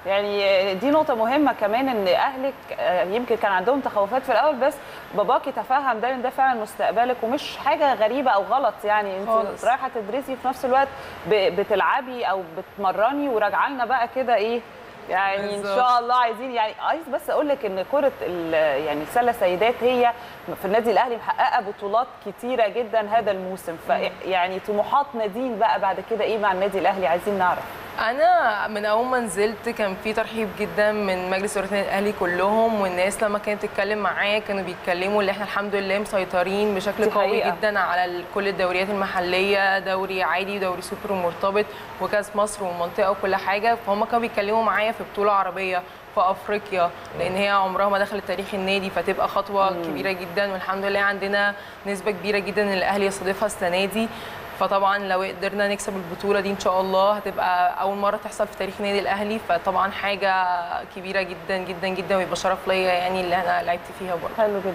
يعني دي نقطة مهمة كمان ان اهلك آه، يمكن كان عندهم تخوفات في الاول بس باباكي تفهم ده ان ده فعلا مستقبلك ومش حاجة غريبة او غلط يعني انت خالص. رايحة تدرسي في نفس الوقت ب- بتلعبي او بتمرني وراجعه لنا بقى كده ايه يعني ان بالظبط. شاء الله عايزين يعني عايز بس اقول لك ان كره ال- يعني السله سيدات هي في النادي الاهلي محققه بطولات كتيره جدا هذا الموسم فيعني طموحات نادين بقى بعد كده ايه مع النادي الاهلي عايزين نعرف انا من اول ما نزلت كان في ترحيب جدا من مجلس اداره النادي الاهلي كلهم والناس لما كانت تتكلم معايا كانوا بيتكلموا اللي احنا الحمد لله مسيطرين بشكل دي قوي حقيقة. جدا على ال- كل الدوريات المحليه دوري عادي ودوري سوبر ومرتبط وكاس مصر والمنطقه وكل حاجه فهم كانوا بيتكلموا معايا في بطوله عربيه في افريقيا لان هي عمرها ما دخلت تاريخ النادي فتبقى خطوه كبيره جدا والحمد لله عندنا نسبه كبيره جدا ان الاهلي يستضيفها السنه دي فطبعا لو قدرنا نكسب البطوله دي ان شاء الله هتبقى اول مره تحصل في تاريخ النادي الاهلي فطبعا حاجه كبيره جدا جدا جدا ويبقى شرف ليا يعني اللي انا لعبت فيها برضه حلو جدا